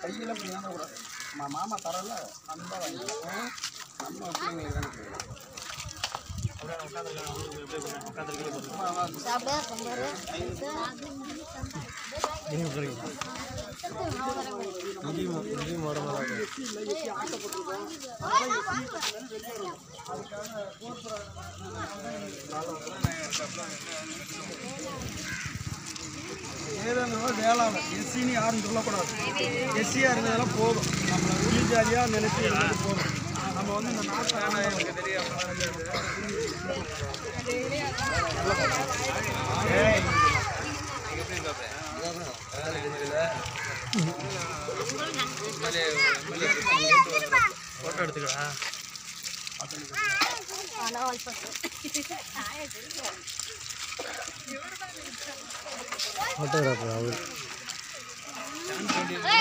கையில் இப்படி கூடாது மா மாமா தரல அந்த வாங்கிக்கலாம் நம்ம பிள்ளைங்களுக்கு தானே கேட்கலாம். சாப்பிட சம்பாரு ஏதோ வேளாண் எஸ்சின்னு யாரும் சொல்லக்கூடாது எஸ்சியாக இருந்ததெல்லாம் போதும் நம்மளை உயிர் ஜாதியாக நினைச்சு இருந்தது போதும் நம்ம வந்து இந்த நாட்டை எனக்கு ஃபோட்டோ எடுத்துக்கடா ஆனால் ஆல் ஃபோட்டோகிராஃபர் அவர் ஏய்